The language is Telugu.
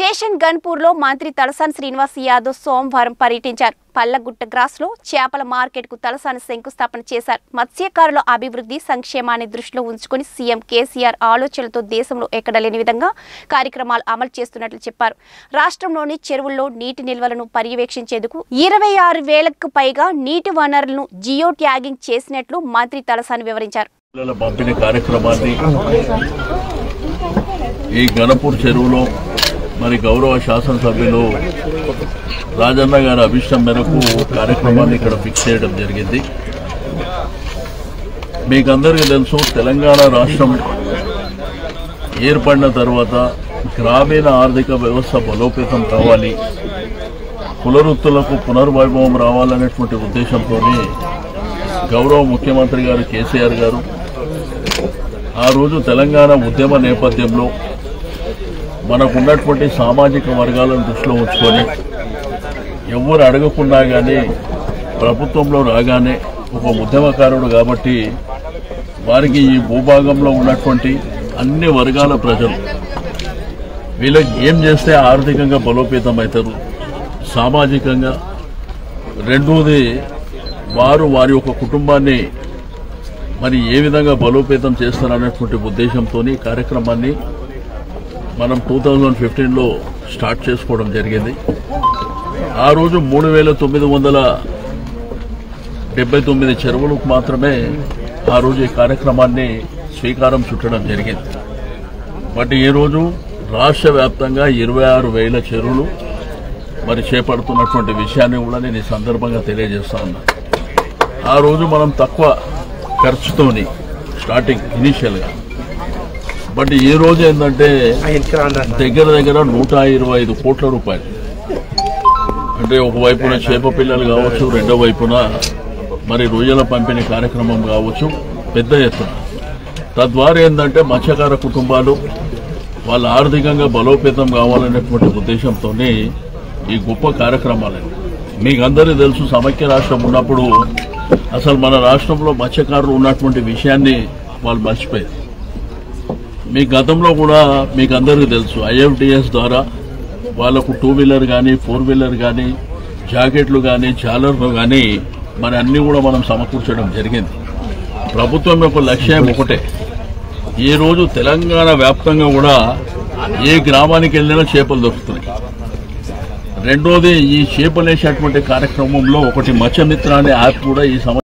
స్టేషన్ గన్పూర్ లో మంత్రి తలసాని శ్రీనివాస్ యాదవ్ సోమవారం పర్యటించారు పల్లగుట్ట గ్రాస్ లో చేపల మార్కెట్ కు తలసాని శంకుస్థాపన చేశారు మత్స్యకారుల అభివృద్ధి సంక్షేమాన్ని దృష్టిలో ఉంచుకొని సీఎం కేసీఆర్ ఆలోచనలతో దేశంలో ఎక్కడ లేని విధంగా కార్యక్రమాలు అమలు చేస్తున్నట్లు చెప్పారు రాష్ట్రంలోని చెరువుల్లో నీటి నిల్వలను పర్యవేక్షించేందుకు ఇరవై ఆరు వేలకు పైగా నీటి వనరులను జియో ట్యాగింగ్ చేసినట్లు మంత్రి తలసాని వివరించారు పిల్లల పంపిణీ కార్యక్రమాన్ని ఈ గణపూర్ చెరువులో మరి గౌరవ శాసనసభ్యులు రాజన్న గారి అభిష్టం మేరకు కార్యక్రమాన్ని ఇక్కడ ఫిక్స్ చేయడం జరిగింది మీకందరికీ తెలుసు తెలంగాణ రాష్ట్రం ఏర్పడిన తర్వాత గ్రామీణ ఆర్థిక వ్యవస్థ బలోపేతం కావాలి కులవృత్తులకు పునర్వైభవం రావాలనేటువంటి ఉద్దేశంతోనే గౌరవ ముఖ్యమంత్రి గారు కేసీఆర్ గారు ఆ రోజు తెలంగాణ ఉద్యమ నేపథ్యంలో మనకున్నటువంటి సామాజిక వర్గాలను దృష్టిలో ఉంచుకొని ఎవరు అడగకున్నా కానీ ప్రభుత్వంలో రాగానే ఒక ఉద్యమకారుడు కాబట్టి వారికి ఈ భూభాగంలో ఉన్నటువంటి అన్ని వర్గాల ప్రజలు వీళ్ళకి ఏం చేస్తే ఆర్థికంగా బలోపేతం అవుతారు సామాజికంగా రెండోది వారు వారి యొక్క కుటుంబాన్ని మరి ఏ విధంగా బలోపేతం చేస్తారనేటువంటి ఉద్దేశంతో ఈ కార్యక్రమాన్ని మనం టూ థౌజండ్ ఫిఫ్టీన్లో స్టార్ట్ చేసుకోవడం జరిగింది ఆ రోజు మూడు వేల తొమ్మిది వందల డెబ్బై తొమ్మిది చెరువులకు మాత్రమే ఆ రోజు ఈ కార్యక్రమాన్ని స్వీకారం చుట్టడం జరిగింది బట్ ఈరోజు రాష్ట్ర వ్యాప్తంగా ఇరవై ఆరు వేల చెరువులు మరి చేపడుతున్నటువంటి విషయాన్ని కూడా నేను ఈ సందర్భంగా తెలియజేస్తా ఉన్నా ఆ రోజు మనం తక్కువ ఖర్చుతోని స్టార్టింగ్ ఇనీషియల్గా బట్ ఈ రోజు ఏంటంటే దగ్గర దగ్గర నూట ఇరవై ఐదు కోట్ల రూపాయలు అంటే ఒకవైపున చేప పిల్లలు కావచ్చు రెండో వైపున మరి రొయ్యల పంపిణీ కార్యక్రమం కావచ్చు పెద్ద ఎత్తున తద్వారా ఏంటంటే మత్స్యకార కుటుంబాలు వాళ్ళ ఆర్థికంగా బలోపేతం కావాలనేటువంటి ఉద్దేశంతోనే ఈ గొప్ప కార్యక్రమాలు మీకు అందరికీ తెలుసు సమైక్య రాష్ట్రం ఉన్నప్పుడు అసలు మన రాష్ట్రంలో మత్స్యకారులు ఉన్నటువంటి విషయాన్ని వాళ్ళు మర్చిపోయారు మీ గతంలో కూడా మీకు అందరికీ తెలుసు ఐఎఫ్డిఎస్ ద్వారా వాళ్ళకు టూ వీలర్ కానీ ఫోర్ వీలర్ కానీ జాకెట్లు కానీ చాలర్లు కానీ మరి అన్నీ కూడా మనం సమకూర్చడం జరిగింది ప్రభుత్వం యొక్క లక్ష్యం ఒకటే ఈ రోజు తెలంగాణ వ్యాప్తంగా కూడా ఏ గ్రామానికి వెళ్ళినా చేపలు దొరుకుతున్నాయి రెండోది ఈ చేపలేసేటువంటి కార్యక్రమంలో ఒకటి మత్స్యమిత్ర అనే యాప్ కూడా ఈ సంవత్సరం